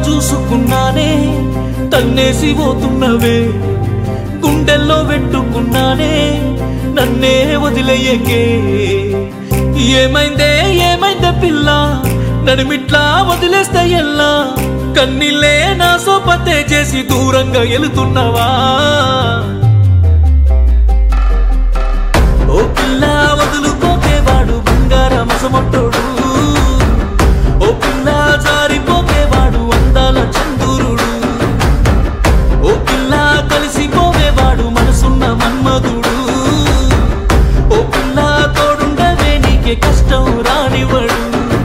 చూసుకున్నానే తన్నేసి పోతున్నవే గుండెల్లో పెట్టుకున్నానే నన్నే వదిలేయకే ఏమైందే ఏమైందే పిల్ల నడిమిట్లా వదిలేస్తే ఎల్లా కన్నీళ్ళే నా సోపతే చేసి దూరంగా వెళుతున్నవా ఓ పిల్ల వదులుకోకేవాడు బంగారం అసమొట్టోడు ఓ పిల్ల జారిపోకేవాడు అందాల చందూరుడు ఓ పిల్ల కలిసిపోవేవాడు మనసున్న మన్మధుడు ఓ పిల్ల తోడుండవే నీకే కష్టం రానివ్వడు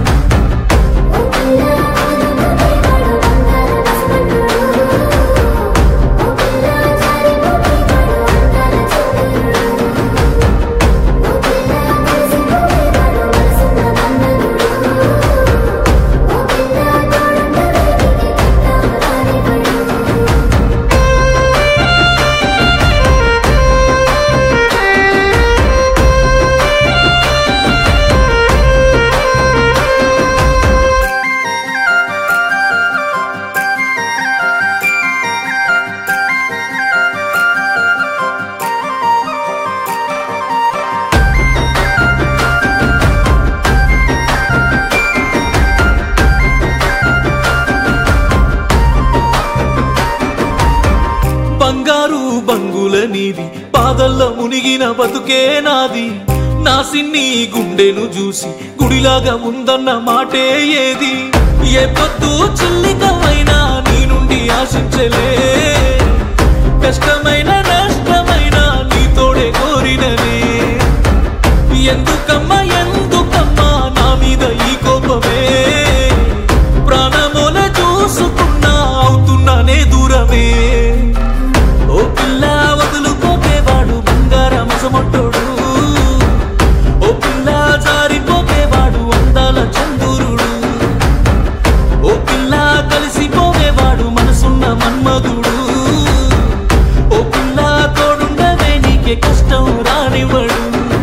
బంగారు బంగుల నీది పాదల్ల మునిగిన బతుకే నాది నా సిన్ని గుండెను చూసి గుడిలాగా ఉందన్న మాటే ఏది ఏ పొద్దు చిల్లికమైనా నీ నుండి ఆశించలే కష్టమైన నష్టమైన నీ తోడే కోరిననే ఎందుకమ్మా ఎందుకమ్మా నా మీద ఈ కోపమే ప్రాణముల చూసుకున్నా అవుతున్నానే దూరమే ఓ పిల్ల వదులుకోకేవాడు బంగారం అసమొట్టోడు ఓ పిల్ల జారిపోకేవాడు అందాల చందూరుడు ఓ పిల్ల కలిసిపోవేవాడు మనసున్న మన్మధుడు ఓ పిల్ల తోడుండవే నీకే కష్టం రానివ్వడు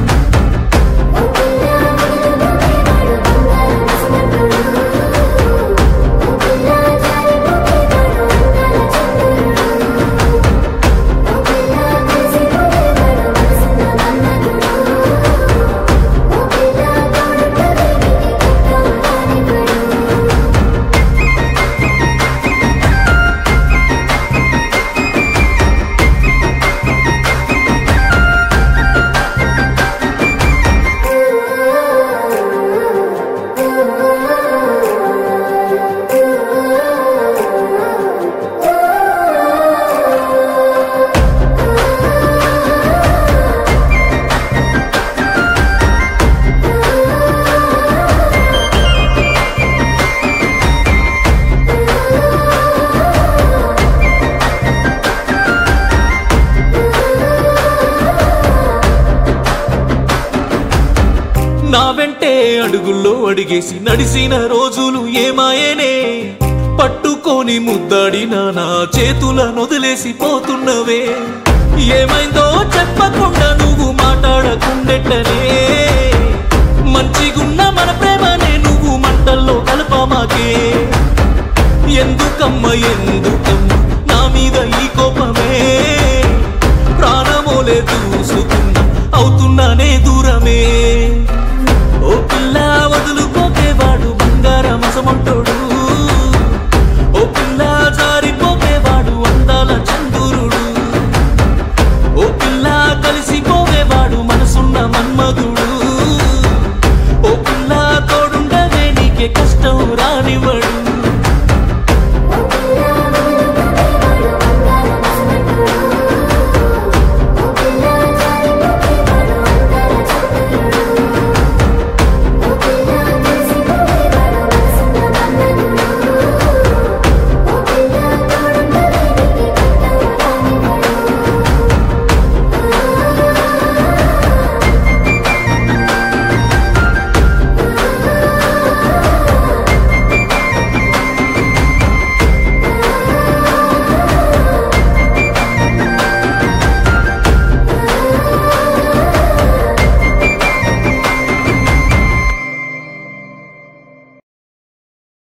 నా వెంటే అడుగుల్లో అడిగేసి నడిసిన రోజులు ఏమాయేనే పట్టుకొని ముద్దాడిన నా చేతుల నొదిలేసి పోతున్నవే ఏమైందో చెప్పకుండా నువ్వు మాట్లాడకుండెట్టనే మంచిగున్న మన ప్రేమనే నువ్వు మంటల్లో కలపమాకే ఎందుకమ్మ ఎందుకమ్మ నా మీద ఈ కోపమే ప్రాణమోలే దూసుకున్నా అవుతున్నానే దూరమే ఓ పిల్ల వదులుకోకేవాడు బంగారం అసమంటోడు